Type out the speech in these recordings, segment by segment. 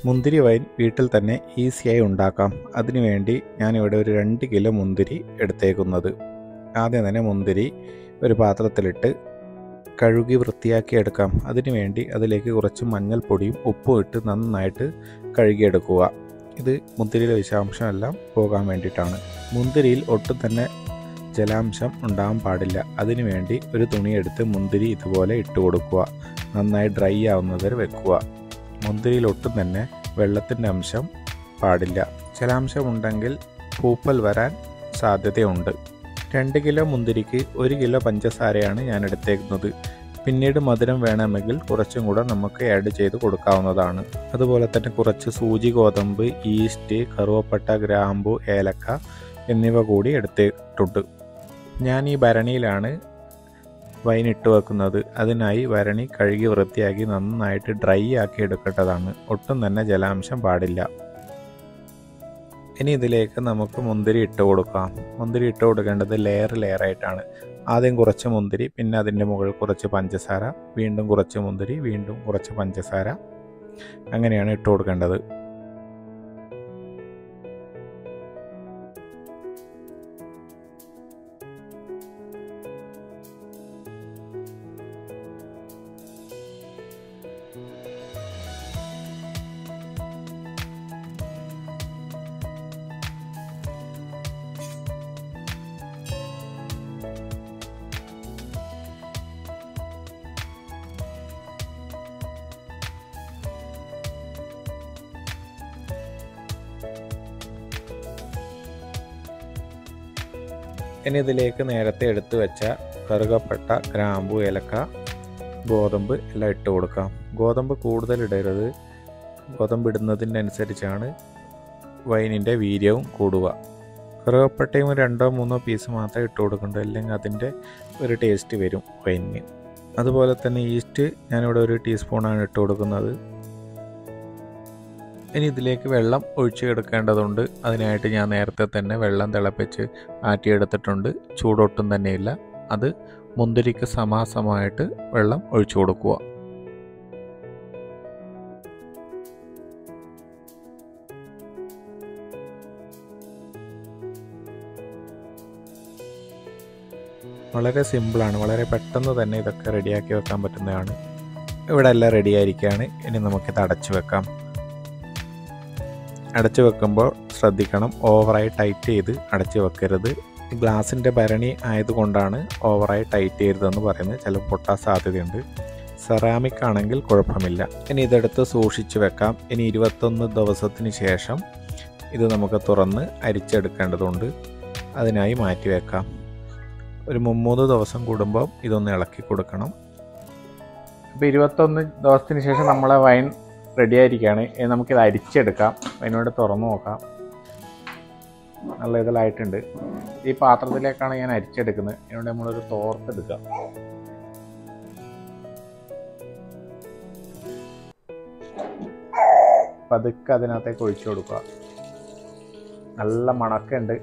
മുന്തിരി വൈൻ വീട്ടിൽ തന്നെ ഈസിയായി ഉണ്ടാക്കാം അതിനുവേണ്ടി ഞാനിവിടെ ഒരു രണ്ട് കിലോ മുന്തിരി എടുത്തേക്കുന്നത് ആദ്യം തന്നെ മുന്തിരി ഒരു പാത്രത്തിലിട്ട് കഴുകി വൃത്തിയാക്കി എടുക്കാം അതിനുവേണ്ടി അതിലേക്ക് കുറച്ച് മഞ്ഞൾപ്പൊടിയും ഉപ്പും ഇട്ട് നന്നായിട്ട് കഴുകിയെടുക്കുക ഇത് മുന്തിരിയിലെ വിഷാംശമെല്ലാം പോകാൻ വേണ്ടിയിട്ടാണ് മുന്തിരിയിൽ ഒട്ടും തന്നെ ജലാംശം ഉണ്ടാകാൻ പാടില്ല അതിനുവേണ്ടി ഒരു തുണിയെടുത്ത് മുന്തിരി ഇതുപോലെ ഇട്ട് കൊടുക്കുക നന്നായി ഡ്രൈ ആവുന്നത് വരെ വെക്കുക മുന്തിരിയിൽ ഒട്ടും തന്നെ വെള്ളത്തിൻ്റെ അംശം പാടില്ല ജലാംശം ഉണ്ടെങ്കിൽ പൂപ്പൽ വരാൻ സാധ്യതയുണ്ട് രണ്ട് കിലോ മുന്തിരിക്ക് ഒരു കിലോ പഞ്ചസാരയാണ് ഞാൻ എടുത്തേക്കുന്നത് പിന്നീട് മധുരം വേണമെങ്കിൽ കുറച്ചും കൂടെ നമുക്ക് ആഡ് ചെയ്ത് കൊടുക്കാവുന്നതാണ് അതുപോലെ തന്നെ കുറച്ച് സൂചി ഗോതമ്പ് ഈസ്റ്റ് കറുവപ്പട്ട ഗ്രാമ്പു ഏലക്ക എന്നിവ കൂടി എടുത്തിട്ടുണ്ട് ഞാൻ ഈ ഭരണിയിലാണ് വൈൻ ഇട്ട് വെക്കുന്നത് അതിനായി ഭരണി കഴുകി വൃത്തിയാക്കി നന്നായിട്ട് ഡ്രൈ ആക്കി എടുക്കേണ്ടതാണ് ഒട്ടും തന്നെ ജലാംശം പാടില്ല ഇനി ഇതിലേക്ക് നമുക്ക് മുന്തിരി ഇട്ട് കൊടുക്കാം മുന്തിരി ഇട്ട് കൊടുക്കേണ്ടത് ലെയർ ലെയർ ആയിട്ടാണ് ആദ്യം കുറച്ച് മുന്തിരി പിന്നെ അതിൻ്റെ മുകളിൽ കുറച്ച് പഞ്ചസാര വീണ്ടും കുറച്ച് മുന്തിരി വീണ്ടും കുറച്ച് പഞ്ചസാര അങ്ങനെയാണ് ഇട്ട് കൊടുക്കേണ്ടത് ഇനി ഇതിലേക്ക് നേരത്തെ എടുത്തു വെച്ച കറുകപ്പട്ട ഗ്രാമ്പു ഏലക്ക ഗോതമ്പ് എല്ലാം ഇട്ട് കൊടുക്കാം ഗോതമ്പ് കൂടുതൽ ഇടരുത് ഗോതമ്പ് ഇടുന്നതിനനുസരിച്ചാണ് വൈനിൻ്റെ വീര്യവും കൂടുക കറുകപ്പട്ടയും രണ്ടോ മൂന്നോ പീസ് മാത്രമേ ഇട്ട് കൊടുക്കണ്ടു അല്ലെങ്കിൽ അതിൻ്റെ ഒരു ടേസ്റ്റ് വരും വൈനിന് അതുപോലെ തന്നെ ഈസ്റ്റ് ഞാനിവിടെ ഒരു ടീസ്പൂണാണ് ഇട്ട് കൊടുക്കുന്നത് ഇനി ഇതിലേക്ക് വെള്ളം ഒഴിച്ചു കിടക്കേണ്ടതുണ്ട് അതിനായിട്ട് ഞാൻ നേരത്തെ തന്നെ വെള്ളം തിളപ്പിച്ച് മാറ്റിയെടുത്തിട്ടുണ്ട് ചൂടൊട്ടും തന്നെയില്ല അത് മുന്തിരിക്ക് സമാസമായിട്ട് വെള്ളം ഒഴിച്ചു കൊടുക്കുക വളരെ സിമ്പിളാണ് വളരെ പെട്ടെന്ന് തന്നെ ഇതൊക്കെ റെഡിയാക്കി വെക്കാൻ പറ്റുന്നതാണ് ഇവിടെ എല്ലാം റെഡി ആയിരിക്കുകയാണ് ഇനി നമുക്കിത് അടച്ചു വെക്കാം അടച്ചു വെക്കുമ്പോൾ ശ്രദ്ധിക്കണം ഓവറായി ടൈറ്റ് ചെയ്ത് അടച്ചു വെക്കരുത് ഗ്ലാസിൻ്റെ ഭരണി ആയതുകൊണ്ടാണ് ഓവറായി ടൈറ്റ് ചെയ്യരുതെന്ന് പറയുന്നത് ചിലപ്പോൾ പൊട്ടാൻ സാധ്യതയുണ്ട് സെറാമിക് ആണെങ്കിൽ കുഴപ്പമില്ല ഇനി ഇതെടുത്ത് സൂക്ഷിച്ചു വെക്കാം ഇനി ഇരുപത്തൊന്ന് ദിവസത്തിന് ശേഷം ഇത് നമുക്ക് തുറന്ന് അരിച്ചെടുക്കേണ്ടതുണ്ട് അതിനായി മാറ്റി വെക്കാം ഒരു മുമ്മൂന്ന് ദിവസം കൂടുമ്പോൾ ഇതൊന്ന് ഇളക്കി കൊടുക്കണം അപ്പോൾ ഇരുപത്തൊന്ന് ദിവസത്തിന് ശേഷം നമ്മളെ വൈൻ റെഡി ആയിരിക്കുകയാണ് ഇനി നമുക്കിത് അരിച്ചെടുക്കാം അതിനോട് തുറന്നു നോക്കാം നല്ല ഇതിലായിട്ടുണ്ട് ഈ പാത്രത്തിലേക്കാണ് ഞാൻ അരിച്ചെടുക്കുന്നത് അതിനോട് നമ്മളൊരു തോർത്തെടുക്കാം പതുക്കെ അതിനകത്തേക്ക് ഒഴിച്ചു കൊടുക്കുക നല്ല മണക്കുണ്ട്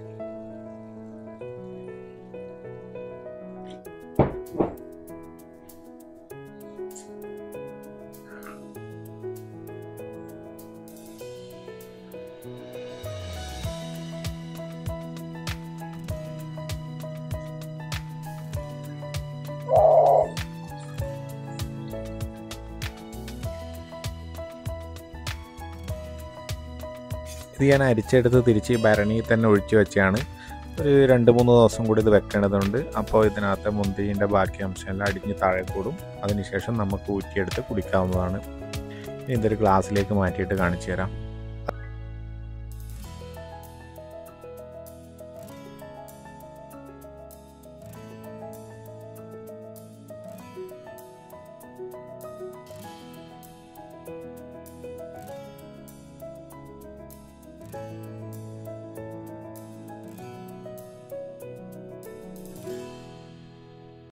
ഇത് ഞാൻ അരിച്ചെടുത്ത് തിരിച്ച് ഭരണിയിൽ തന്നെ ഒഴിച്ചു വെച്ചാണ് ഒരു രണ്ട് മൂന്ന് ദിവസം കൂടി ഇത് വെക്കേണ്ടതുണ്ട് അപ്പോൾ ഇതിനകത്ത് മുന്തിരിൻ്റെ ബാക്കി അംശമെല്ലാം അടിഞ്ഞ് താഴെ കൂടും അതിനുശേഷം നമുക്ക് ഊറ്റിയെടുത്ത് കുടിക്കാവുന്നതാണ് ഇനി ഇതൊരു ഗ്ലാസ്സിലേക്ക് മാറ്റിയിട്ട് കാണിച്ചു തരാം